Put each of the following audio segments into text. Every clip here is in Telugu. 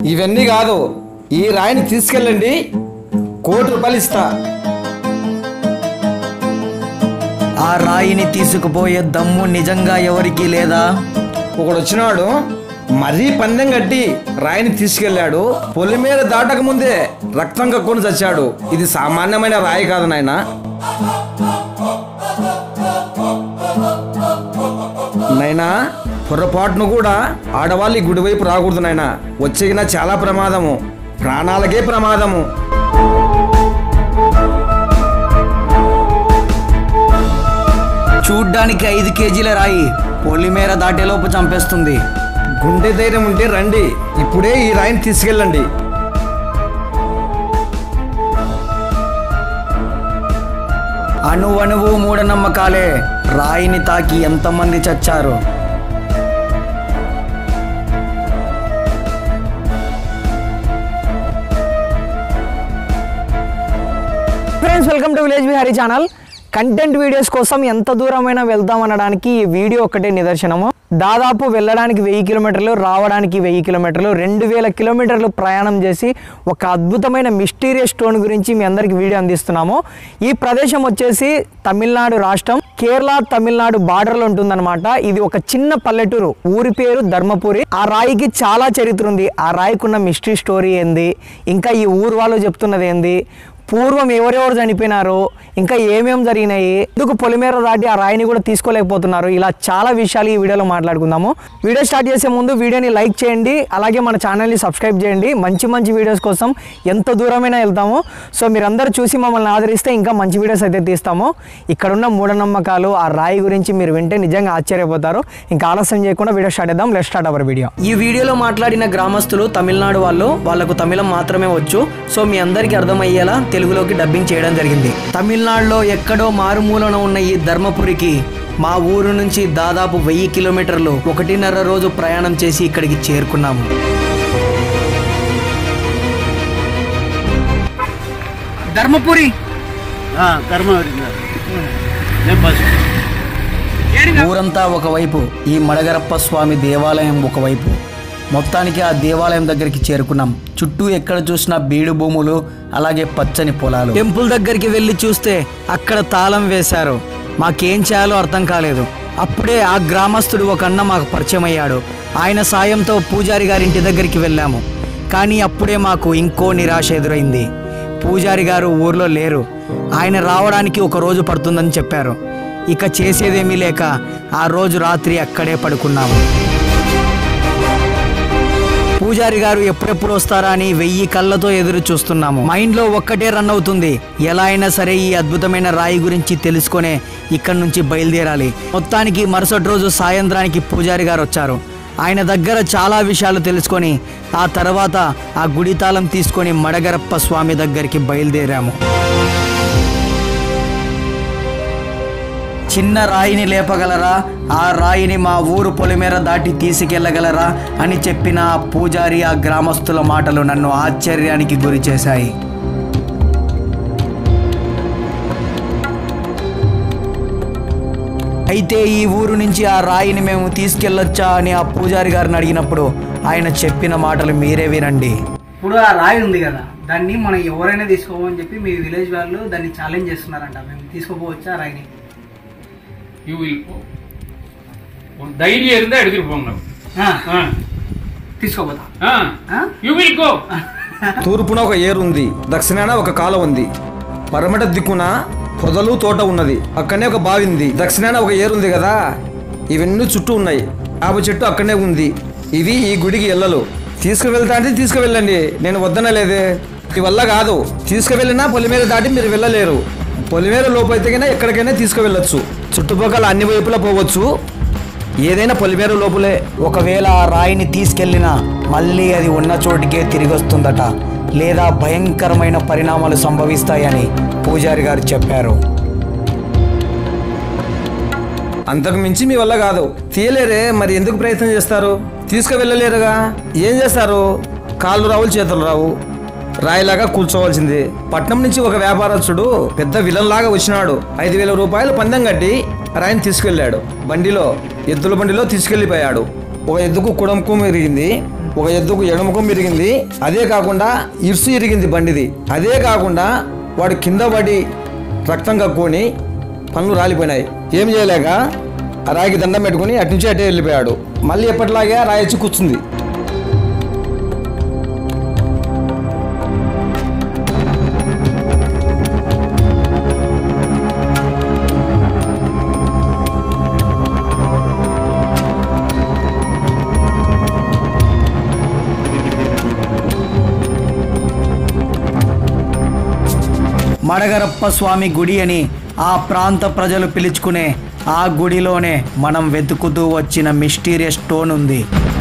ఇవన్నీ కాదు ఈ రాయిని తీసుకెళ్ళండి కోటి రూపాయలు ఇస్తా ఆ రాయిని తీసుకుపోయే దమ్ము నిజంగా ఎవరికీ లేదా ఒకడు వచ్చినాడు మరీ పందెం కట్టి రాయిని తీసుకెళ్ళాడు పొలిమేర దాటక ముందే రక్తం కక్కుని చచ్చాడు ఇది సామాన్యమైన రాయి కాదు నాయన నైనా పొరపాటును కూడా ఆడవాళ్ళు ఈ గుడి వైపు రాకూడదు నాయన వచ్చేగిన చాలా ప్రమాదము ప్రాణాలకే ప్రమాదము చూడ్డానికి ఐదు కేజీల రాయి పొలిమేర దాటేలోపు చంపేస్తుంది గుండె ధైర్యం ఉంటే రండి ఇప్పుడే ఈ రాయిని తీసుకెళ్ళండి అణువణువు మూఢనమ్మకాలే రాయిని తాకి ఎంతమంది చచ్చారు friends welcome to village Vihari channel content videos కోసం ఎంత దూరమైనా వెళ్దాం అనడానికి ఈ వీడియో ఒకటే నిదర్శనము దాదాపు వెళ్ళడానికి వెయ్యి కిలోమీటర్లు రావడానికి వెయ్యి కిలోమీటర్లు రెండు వేల కిలోమీటర్లు ప్రయాణం చేసి ఒక అద్భుతమైన మిస్టీరియస్ స్టోన్ గురించి మీ అందరికి వీడియో అందిస్తున్నాము ఈ ప్రదేశం వచ్చేసి తమిళనాడు రాష్ట్రం కేరళ తమిళనాడు బార్డర్లో ఉంటుందన్నమాట ఇది ఒక చిన్న పల్లెటూరు ఊరి పేరు ధర్మపురి ఆ రాయికి చాలా చరిత్ర ఉంది ఆ రాయికున్న మిస్టరీ స్టోరీ ఏంది ఇంకా ఈ ఊరు వాళ్ళు చెప్తున్నది ఏంది పూర్వం ఎవరెవరు చనిపోయినారు ఇంకా ఏమేం జరిగినాయి ఎందుకు పొలిమేర దాటి ఆ రాయిని కూడా తీసుకోలేకపోతున్నారు ఇలా చాలా విషయాలు ఈ వీడియోలో మాట్లాడుకుందాము వీడియో స్టార్ట్ చేసే ముందు వీడియోని లైక్ చేయండి అలాగే మన ఛానల్ని సబ్స్క్రైబ్ చేయండి మంచి మంచి వీడియోస్ కోసం ఎంత దూరమైనా వెళ్తాము సో మీరందరూ చూసి మమ్మల్ని ఆదరిస్తే ఇంకా మంచి వీడియోస్ అయితే తీస్తాము ఇక్కడున్న మూఢనమ్మకాలు ఆ రాయి గురించి మీరు వింటే నిజంగా ఆశ్చర్యపోతారు ఇంకా ఆలస్యం చేయకుండా వీడియో స్టార్ట్ చేద్దాం లెట్ స్టార్ట్ అవర్ వీడియో ఈ వీడియోలో మాట్లాడిన గ్రామస్తులు తమిళనాడు వాళ్ళు వాళ్ళకు తమిళం మాత్రమే వచ్చు సో మీ అందరికీ అర్థమయ్యేలా తెలుగులోకి డబ్బింగ్ చేయడం జరిగింది తమిళనాడులో ఎక్కడో మారుమూలన ఉన్న ఈ ధర్మపురికి మా ఊరు నుంచి దాదాపు వెయ్యి కిలోమీటర్లు ఒకటిన్నర రోజు ప్రయాణం చేసి ఇక్కడికి చేరుకున్నాము ధర్మపురి కర్మ వరిందారు నేను బస్ ఊరంతా ఒకవైపు ఈ మడగరప్ప స్వామి దేవాలయం ఒకవైపు మొత్తానికి ఆ దేవాలయం దగ్గరికి చేరుకున్నాం చుట్టూ ఎక్కడ చూసినా బీడు భూములు అలాగే పచ్చని పొలాలు టెంపుల్ దగ్గరికి వెళ్ళి చూస్తే అక్కడ తాళం వేశారు మాకేం చేయాలో అర్థం కాలేదు అప్పుడే ఆ గ్రామస్తుడు ఒక అన్న మాకు పరిచయం అయ్యాడు ఆయన సాయంతో పూజారి గారింటి దగ్గరికి వెళ్ళాము కానీ అప్పుడే మాకు ఇంకో నిరాశ ఎదురైంది పూజారి గారు ఊర్లో లేరు ఆయన రావడానికి ఒక రోజు పడుతుందని చెప్పారు ఇక చేసేదేమీ లేక ఆ రోజు రాత్రి అక్కడే పడుకున్నాము పూజారి గారు ఎప్పుడెప్పుడు వస్తారా అని వెయ్యి కళ్ళతో ఎదురు చూస్తున్నాము మైండ్ లో ఒక్కటే రన్ అవుతుంది ఎలా అయినా సరే ఈ అద్భుతమైన రాయి గురించి తెలుసుకొనే ఇక్కడి నుంచి బయలుదేరాలి మొత్తానికి మరుసటి రోజు సాయంత్రానికి పూజారి గారు వచ్చారు ఆయన దగ్గర చాలా విషయాలు తెలుసుకొని ఆ తర్వాత ఆ గుడి తాళం తీసుకొని మడగరప్ప స్వామి దగ్గరికి బయలుదేరాము చిన్న రాయిని లేపగలరా ఆ రాయిని మా ఊరు పొలిమేర దాటి తీసుకెళ్లగలరా అని చెప్పిన ఆ పూజారి ఆ గ్రామస్తుల మాటలు నన్ను ఆశ్చర్యానికి గురి చేశాయి అయితే ఈ ఊరు నుంచి ఆ రాయిని మేము తీసుకెళ్ళొచ్చా అని ఆ పూజారి గారిని అడిగినప్పుడు ఆయన చెప్పిన మాటలు మీరే వినండి ఇప్పుడు ఆ రాయి ఉంది కదా దాన్ని మనం ఎవరైనా తీసుకోమని చెప్పి మీ విలేజ్ వాళ్ళు దాన్ని ఛాలెంజ్ చేస్తున్నారంట మేము తీసుకోపోవచ్చా ఆ రాయిని யூ வில் ஒரு தைரியம் இருந்தா எடுத்துட்டு போங்க ఆ, తీసుకోపోతా ఆ? யூ வில் கோ తూర్పున ఒక ఏరు ఉంది దక్షిణాన ఒక కాలం ఉంది పరమట దిక్కున పొదలు తోట ఉన్నది అక్కడనే ఒక బావి ఉంది దక్షిణాన ఒక ఏరు ఉంది కదా ఇవన్నీ చుట్టూ ఉన్నాయి ఆప చెట్టు అక్కడనే ఉంది ఇవి ఈ గుడికి ఎల్లలు తీసుకువెళ్తా అంటే తీసుకువెళ్ళండి నేను వద్దనలేదే ఈ వల్ల కాదు తీసుకువెళ్ళినా పొలిమేర దాటి మీరు వెళ్ళలేరు పొలిమేర లోపైతేనే ఎక్కడికైనా తీసుకువెళ్ళొచ్చు చుట్టుపక్కల అన్ని వైపులా పోవచ్చు ఏదైనా పొలిమేర లోపలే ఒకవేళ ఆ రాయిని తీసుకెళ్ళినా మళ్ళీ అది ఉన్న చోటికే తిరిగి వస్తుందట లేదా భయంకరమైన పరిణామాలు సంభవిస్తాయని పూజారి గారు చెప్పారు అంతకు మించి మీ వల్ల కాదు తీయలేరే మరి ఎందుకు ప్రయత్నం చేస్తారు తీసుకువెళ్ళలేరుగా ఏం చేస్తారు కాళ్ళు రావు చేతులు రావు రాయిలాగా కూర్చోవాల్సింది పట్నం నుంచి ఒక వ్యాపారస్తుడు పెద్ద విలన్ లాగా వచ్చినాడు ఐదు వేల రూపాయలు పందెం కట్టి రాయిని తీసుకెళ్ళాడు బండిలో ఎద్దుల బండిలో తీసుకెళ్ళిపోయాడు ఒక ఎద్దుకు కుడంకు మెరిగింది ఒక ఎద్దుకు ఎడముఖం ఇరిగింది అదే కాకుండా ఇరుసు ఇరిగింది బండిది అదే కాకుండా వాడు కింద పడి రక్తం కక్కుని పనులు రాలిపోయినాయి ఏం చేయలేక ఆ రాయికి దండం పెట్టుకుని అటు నుంచి అటే వెళ్ళిపోయాడు మళ్ళీ ఎప్పటిలాగే ఆ రాయి వచ్చి కూర్చుంది మడగరప్ప స్వామి గుడి అని ఆ ప్రాంత ప్రజలు పిలుచుకునే ఆ గుడిలోనే మనం వెతుకుతూ వచ్చిన మిస్టీరియస్ స్టోన్ ఉంది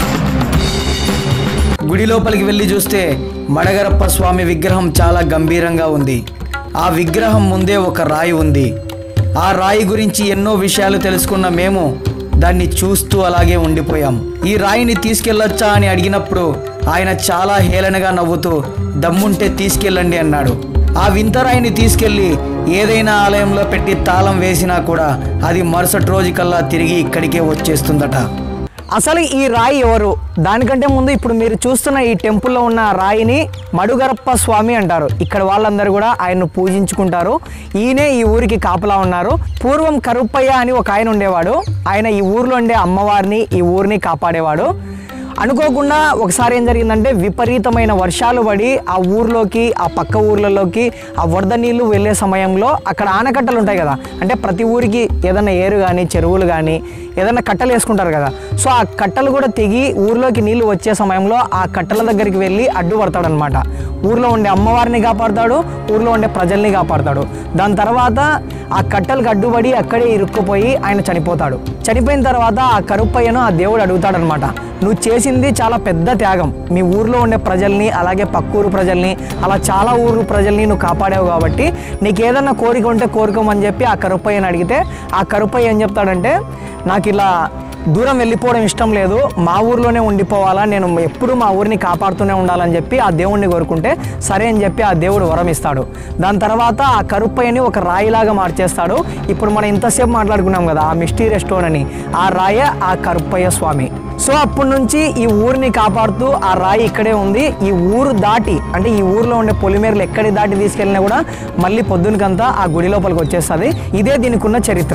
గుడి లోపలికి వెళ్ళి చూస్తే మడగరప్ప స్వామి విగ్రహం చాలా గంభీరంగా ఉంది ఆ విగ్రహం ముందే ఒక రాయి ఉంది ఆ రాయి గురించి ఎన్నో విషయాలు తెలుసుకున్న మేము దాన్ని చూస్తూ అలాగే ఉండిపోయాం ఈ రాయిని తీసుకెళ్ళొచ్చా అని అడిగినప్పుడు ఆయన చాలా హేళనగా నవ్వుతూ దమ్ముంటే తీసుకెళ్ళండి అన్నాడు ఆ వింత రాయిని తీసుకెళ్ళి ఏదైనా ఆలయంలో పెట్టి తాళం వేసినా కూడా అది మరుసటి రోజుకల్లా తిరిగి ఇక్కడికే వచ్చేస్తుందట అసలు ఈ రాయి ఎవరు దానికంటే ముందు ఇప్పుడు మీరు చూస్తున్న ఈ టెంపుల్లో ఉన్న రాయిని మడుగరప్ప స్వామి అంటారు ఇక్కడ వాళ్ళందరూ కూడా ఆయన్ను పూజించుకుంటారు ఈయనే ఈ ఊరికి కాపలా ఉన్నారు పూర్వం కరుప్పయ్య అని ఒక ఆయన ఉండేవాడు ఆయన ఈ ఊర్లో ఉండే అమ్మవారిని ఈ ఊరిని కాపాడేవాడు అనుకోకుండా ఒకసారి ఏం జరిగిందంటే విపరీతమైన వర్షాలు పడి ఆ ఊర్లోకి ఆ పక్క ఊర్లలోకి ఆ వరద నీళ్లు వెళ్ళే సమయంలో అక్కడ ఆనకట్టలు ఉంటాయి కదా అంటే ప్రతి ఊరికి ఏదైనా ఏరు కానీ చెరువులు కానీ ఏదైనా కట్టలు వేసుకుంటారు కదా సో ఆ కట్టలు కూడా తెగి ఊర్లోకి నీళ్లు వచ్చే సమయంలో ఆ కట్టల దగ్గరికి వెళ్ళి అడ్డుపడతాడు అనమాట ఊర్లో ఉండే అమ్మవారిని కాపాడతాడు ఊర్లో ఉండే ప్రజల్ని కాపాడతాడు దాని తర్వాత ఆ కట్టలకు అడ్డుపడి అక్కడే ఇరుక్కుపోయి ఆయన చనిపోతాడు చనిపోయిన తర్వాత ఆ కరుప్పయ్యను ఆ దేవుడు అడుగుతాడనమాట నువ్వు చేసింది చాలా పెద్ద త్యాగం మీ ఊర్లో ఉండే ప్రజల్ని అలాగే పక్కూరు ప్రజల్ని అలా చాలా ఊరు ప్రజల్ని నువ్వు కాపాడావు కాబట్టి నీకు ఏదన్నా కోరిక ఉంటే కోరుకోమని చెప్పి ఆ కరుప్పయ్యని అడిగితే ఆ కరుప్పయ్య ఏం చెప్తాడంటే నాకు ఇలా దూరం వెళ్ళిపోవడం ఇష్టం లేదు మా ఊర్లోనే ఉండిపోవాలా నేను ఎప్పుడు మా ఊరిని కాపాడుతూనే ఉండాలని చెప్పి ఆ దేవుణ్ణి కోరుకుంటే సరే అని చెప్పి ఆ దేవుడు వరం ఇస్తాడు దాని తర్వాత ఆ కరుప్పయ్యని ఒక రాయిలాగా మార్చేస్తాడు ఇప్పుడు మనం ఇంతసేపు మాట్లాడుకున్నాం కదా ఆ మిస్టీరియస్ స్టోన్ అని ఆ రాయ ఆ కరుప్పయ్య స్వామి సో అప్పటి నుంచి ఈ ఊరిని కాపాడుతూ ఆ రాయి ఇక్కడే ఉంది ఈ ఊరు దాటి అంటే ఈ ఊర్లో ఉండే పొలిమేరలు ఎక్కడి దాటి తీసుకెళ్ళినా కూడా మళ్ళీ పొద్దునకంతా ఆ గుడి లోపలికి వచ్చేస్తుంది ఇదే దీనికి ఉన్న చరిత్ర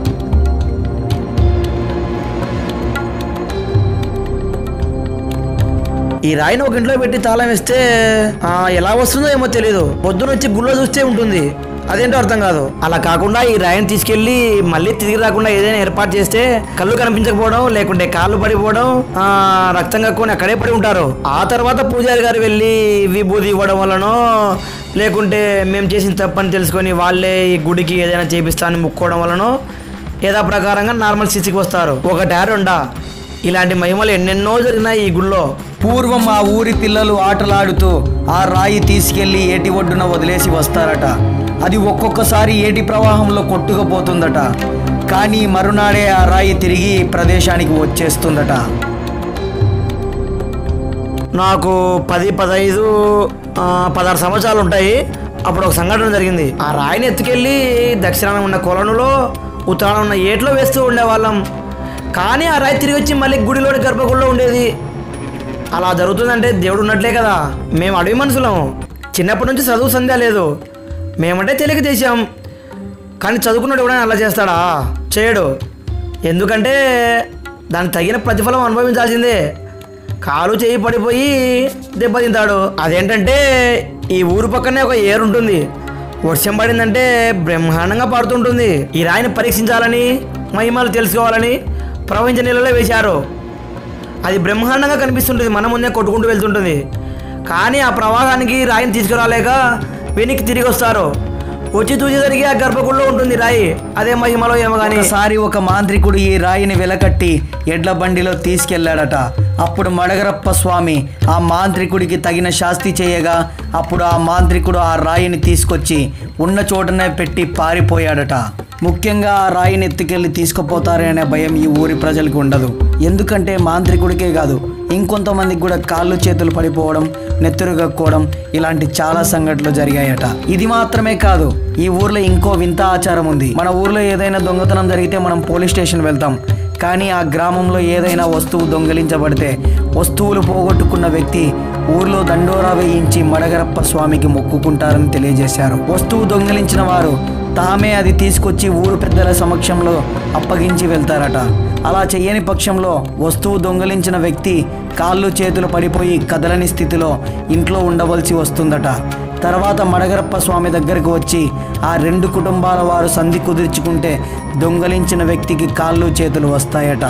ఈ రాయిని ఒక ఇంట్లో పెట్టి తాళం వేస్తే ఆ, ఎలా వస్తుందో ఏమో తెలియదు పొద్దున వచ్చి గుళ్ళో చూస్తే ఉంటుంది అదేంటో అర్థం కాదు అలా కాకుండా ఈ రాయిని తీసుకెళ్లి మళ్ళీ తిరిగి రాకుండా ఏదైనా ఏర్పాటు చేస్తే కళ్ళు కనిపించకపోవడం లేకుంటే కాళ్ళు పడిపోవడం ఆ, రక్తం కక్కుని అక్కడే పడి ఉంటారు ఆ తర్వాత పూజారి గారు వెళ్ళి విభూది ఇవ్వడం వలనో లేకుంటే మేము చేసిన తప్పని తెలుసుకొని వాళ్ళే ఈ గుడికి ఏదైనా చేపిస్తానని ముక్కోవడం వలనో యథా ప్రకారంగా నార్మల్ స్థితికి వస్తారు ఒకటా రెండా ఇలాంటి మహిమలు ఎన్నెన్నో జరిగినాయి ఈ గుళ్ళో పూర్వం ఆ ఊరి పిల్లలు ఆటలాడుతూ ఆ రాయి తీసుకెళ్లి ఏటి ఒడ్డున వదిలేసి వస్తారట అది ఒక్కొక్కసారి ఏటి ప్రవాహంలో కొట్టుకుపోతుందట కానీ మరునాడే ఆ రాయి తిరిగి ఈ ప్రదేశానికి వచ్చేస్తుందట నాకు పది పదహైదు ఆ, పదహారు సంవత్సరాలు ఉంటాయి అప్పుడు ఒక సంఘటన జరిగింది ఆ రాయిని ఎత్తుకెళ్ళి దక్షిణాన ఉన్న కొలనులో ఉత్తరాన ఉన్న ఏట్లో వేస్తూ ఉండేవాళ్ళం కానీ ఆ రాయి తిరిగి వచ్చి మళ్ళీ గుడిలోని గర్భగుడిలో ఉండేది అలా జరుగుతుందంటే దేవుడు ఉన్నట్లే కదా మేము అడవి మనుషులం చిన్నప్పటి నుంచి చదువు సంధ్య లేదు మేమంటే తెలియక చేసాం కానీ చదువుకున్నాడు ఎవడైనా అలా చేస్తాడా చేయడు ఎందుకంటే దానికి తగిన ప్రతిఫలం అనుభవించాల్సిందే కాలు చేయి పడిపోయి దెబ్బతింటాడు అదేంటంటే ఈ ఊరు పక్కనే ఒక ఏరు ఉంటుంది వర్షం పడిందంటే బ్రహ్మాండంగా పడుతుంటుంది ఈ రాయిని పరీక్షించాలని మహిమలు తెలుసుకోవాలని ప్రపంచ నీళ్ళలో వేశారు అది బ్రహ్మాండంగా కనిపిస్తుంటుంది మన ముందే కొట్టుకుంటూ వెళ్తుంటుంది కానీ ఆ ప్రవాహానికి రాయిని తీసుకురాలేక వెనక్కి తిరిగి వస్తారు వచ్చి చూసేసరికి ఆ గర్భగుడిలో ఉంటుంది రాయి అదే మహిమలో ఏమో కానీ ఒకసారి ఒక మాంత్రికుడు ఈ రాయిని వెలకట్టి ఎడ్ల బండిలో తీసుకెళ్లాడట అప్పుడు మడగరప్ప స్వామి ఆ మాంత్రికుడికి తగిన శాస్తి చేయగా అప్పుడు ఆ మాంత్రికుడు ఆ రాయిని తీసుకొచ్చి ఉన్న చోటనే పెట్టి పారిపోయాడట ముఖ్యంగా ఆ రాయిని ఎత్తుకెళ్ళి తీసుకుపోతారే అనే భయం ఈ ఊరి ప్రజలకు ఉండదు ఎందుకంటే మాంత్రికుడికే కాదు ఇంకొంతమందికి కూడా కాళ్ళు చేతులు పడిపోవడం నెత్తురు కక్కోవడం ఇలాంటి చాలా సంఘటనలు జరిగాయట ఇది మాత్రమే కాదు ఈ ఊర్లో ఇంకో వింత ఆచారం ఉంది మన ఊర్లో ఏదైనా దొంగతనం జరిగితే మనం పోలీస్ స్టేషన్ వెళ్తాం కానీ ఆ గ్రామంలో ఏదైనా వస్తువు దొంగిలించబడితే వస్తువులు పోగొట్టుకున్న వ్యక్తి ఊర్లో దండోరా వేయించి మడగరప్ప స్వామికి మొక్కుకుంటారని తెలియజేశారు వస్తువు దొంగిలించిన వారు తామే అది తీసుకొచ్చి ఊరు పెద్దల సమక్షంలో అప్పగించి వెళ్తారట అలా చెయ్యని పక్షంలో వస్తువు దొంగిలించిన వ్యక్తి కాళ్ళు చేతులు పడిపోయి కదలని స్థితిలో ఇంట్లో ఉండవలసి వస్తుందట తర్వాత మడగరప్ప స్వామి దగ్గరకు వచ్చి ఆ రెండు కుటుంబాల వారు సంధి కుదుర్చుకుంటే దొంగలించిన వ్యక్తికి కాళ్ళు చేతులు వస్తాయట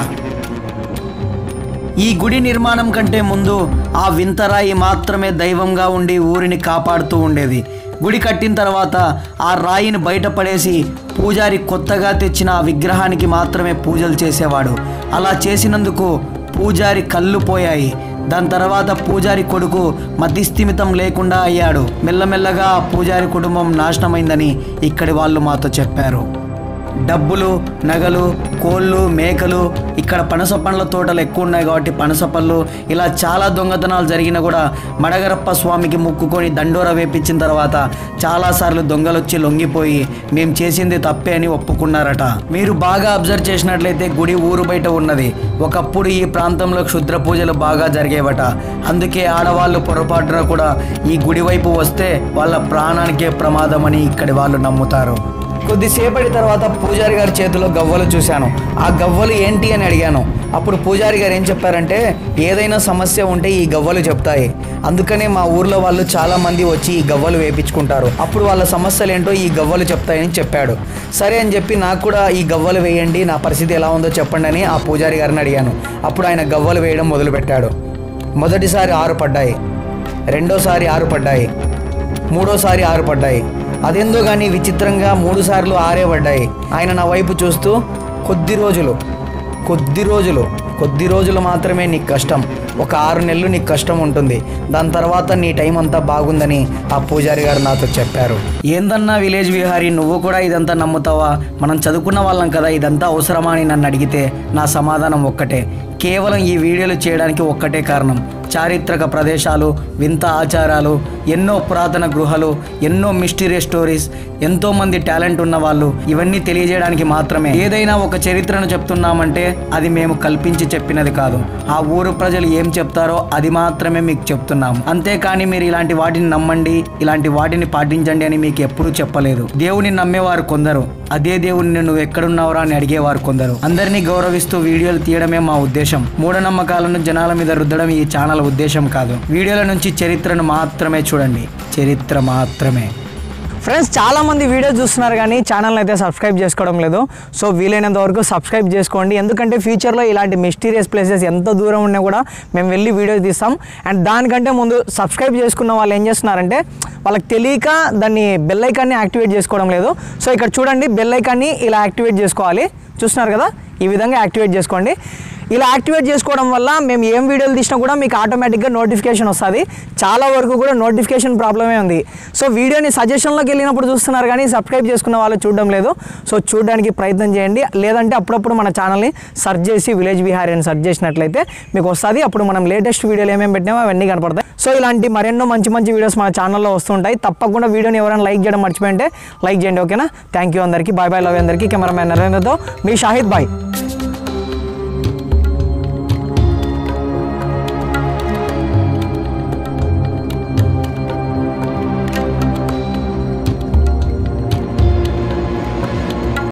ఈ గుడి నిర్మాణం కంటే ముందు ఆ వింతరాయి మాత్రమే దైవంగా ఉండి ఊరిని కాపాడుతూ ఉండేది గుడి కట్టిన తర్వాత ఆ రాయిని బయటపడేసి పూజారి కొత్తగా తెచ్చిన ఆ విగ్రహానికి మాత్రమే పూజలు చేసేవాడు అలా చేసినందుకు పూజారి కళ్ళు పోయాయి దాని తర్వాత పూజారి కొడుకు మతిస్థిమితం లేకుండా అయ్యాడు మెల్లమెల్లగా ఆ పూజారి కుటుంబం నాశనమైందని ఇక్కడి వాళ్ళు మాతో చెప్పారు డబ్బులు నగలు కోళ్ళు మేకలు ఇక్కడ పనస పండ్ల తోటలు ఎక్కువ ఉన్నాయి కాబట్టి పనస పళ్ళు ఇలా చాలా దొంగతనాలు జరిగినా కూడా మడగరప్ప స్వామికి ముక్కుకొని దండోర వేపించిన తర్వాత చాలాసార్లు దొంగలు వచ్చి లొంగిపోయి మేము చేసింది తప్పే అని ఒప్పుకున్నారట మీరు బాగా అబ్జర్వ్ చేసినట్లయితే గుడి ఊరు బయట ఉన్నది ఒకప్పుడు ఈ ప్రాంతంలో క్షుద్ర పూజలు బాగా జరిగేవట అందుకే ఆడవాళ్ళు పొరపాటున కూడా ఈ గుడి వైపు వస్తే వాళ్ళ ప్రాణానికే ప్రమాదం అని ఇక్కడి వాళ్ళు నమ్ముతారు కొద్దిసేపటి తర్వాత పూజారి గారి చేతిలో గవ్వలు చూశాను ఆ గవ్వలు ఏంటి అని అడిగాను అప్పుడు పూజారి గారు ఏం చెప్పారంటే ఏదైనా సమస్య ఉంటే ఈ గవ్వలు చెప్తాయి అందుకనే మా ఊర్లో వాళ్ళు చాలా మంది వచ్చి ఈ గవ్వలు వేయించుకుంటారు అప్పుడు వాళ్ళ సమస్యలు ఏంటో ఈ గవ్వలు చెప్తాయని చెప్పాడు సరే అని చెప్పి నాకు కూడా ఈ గవ్వలు వేయండి నా పరిస్థితి ఎలా ఉందో చెప్పండి అని ఆ పూజారి గారిని అడిగాను అప్పుడు ఆయన గవ్వలు వేయడం మొదలుపెట్టాడు మొదటిసారి ఆరు పడ్డాయి రెండోసారి ఆరు పడ్డాయి మూడోసారి ఆరు పడ్డాయి అదెందో కానీ విచిత్రంగా మూడు సార్లు ఆరే పడ్డాయి ఆయన నా వైపు చూస్తూ కొద్ది రోజులు కొద్ది రోజులు కొద్ది రోజులు మాత్రమే నీకు కష్టం ఒక ఆరు నెలలు నీకు కష్టం ఉంటుంది దాని తర్వాత నీ టైం అంతా బాగుందని ఆ పూజారి గారు నాతో చెప్పారు ఏందన్నా విలేజ్ విహారీ నువ్వు కూడా ఇదంతా నమ్ముతావా మనం చదువుకున్న వాళ్ళం కదా ఇదంతా అవసరమా అని నన్ను అడిగితే నా సమాధానం ఒక్కటే కేవలం ఈ వీడియోలు చేయడానికి ఒక్కటే కారణం చారిత్రక ప్రదేశాలు వింత ఆచారాలు ఎన్నో పురాతన గృహలు ఎన్నో మిస్టీరియస్ స్టోరీస్ ఎంతో మంది టాలెంట్ ఉన్న వాళ్ళు ఇవన్నీ తెలియజేయడానికి మాత్రమే ఏదైనా ఒక చరిత్రను చెప్తున్నామంటే అది మేము కల్పించి చెప్పినది కాదు ఆ ఊరు ప్రజలు ఏం చెప్తారో అది మాత్రమే మీకు చెప్తున్నాము అంతేకాని మీరు ఇలాంటి వాటిని నమ్మండి ఇలాంటి వాటిని పాటించండి అని మీకు ఎప్పుడూ చెప్పలేదు దేవుని నమ్మేవారు కొందరు అదే దేవుని నువ్వు ఎక్కడున్నావురా అని అడిగేవారు కొందరు అందరినీ గౌరవిస్తూ వీడియోలు తీయడమే మా ఉద్దేశం మూఢనమ్మకాలను జనాల మీద రుద్దడం ఈ ఛానల్ ఉద్దేశం కాదు వీడియోల నుంచి చరిత్రను మాత్రమే చూడండి చరిత్ర మాత్రమే ఫ్రెండ్స్ చాలా మంది వీడియోస్ చూస్తున్నారు కానీ ఛానల్ అయితే సబ్స్క్రైబ్ చేసుకోవడం లేదు సో వీలైనంత వరకు సబ్స్క్రైబ్ చేసుకోండి ఎందుకంటే ఫ్యూచర్లో ఇలాంటి మిస్టీరియస్ ప్లేసెస్ ఎంత దూరం ఉన్నా కూడా మేము వెళ్ళి వీడియోస్ తీస్తాం అండ్ దానికంటే ముందు సబ్స్క్రైబ్ చేసుకున్న వాళ్ళు ఏం చేస్తున్నారంటే వాళ్ళకి తెలియక దాన్ని బెల్ ఐకాన్ని యాక్టివేట్ చేసుకోవడం లేదు సో ఇక్కడ చూడండి బెల్ ఐకాన్ని ఇలా యాక్టివేట్ చేసుకోవాలి చూస్తున్నారు కదా ఈ విధంగా యాక్టివేట్ చేసుకోండి ఇలా యాక్టివేట్ చేసుకోవడం వల్ల మేము ఏం వీడియోలు తీసినా కూడా మీకు ఆటోమేటిక్గా నోటిఫికేషన్ వస్తుంది చాలా వరకు కూడా నోటిఫికేషన్ ప్రాబ్లమే ఉంది సో వీడియోని సజెషన్లోకి వెళ్ళినప్పుడు చూస్తున్నారు కానీ సబ్స్క్రైబ్ చేసుకున్న వాళ్ళు చూడడం లేదు సో చూడడానికి ప్రయత్నం చేయండి లేదంటే అప్పుడప్పుడు మన ఛానల్ని సెర్చ్ చేసి విలేజ్ బిహారీ అని సెర్చ్ చేసినట్లయితే మీకు వస్తుంది అప్పుడు మనం లేటెస్ట్ వీడియోలు ఏమేమి పెట్టినామో అవన్నీ కనపడతాయి సో ఇలాంటి మరెన్నో మంచి మంచి వీడియోస్ మన ఛానల్లో వస్తుంటాయి తప్పకుండా వీడియోని ఎవరైనా లైక్ చేయడం మర్చిపోయింటే లైక్ చేయండి ఓకేనా థ్యాంక్ యూ అందరికీ బాయ్ బాయ్ లవ్ అందరికీ కెమెరామ్యాన్ నరేంద్రతో మీ షాహిద్ బాయ్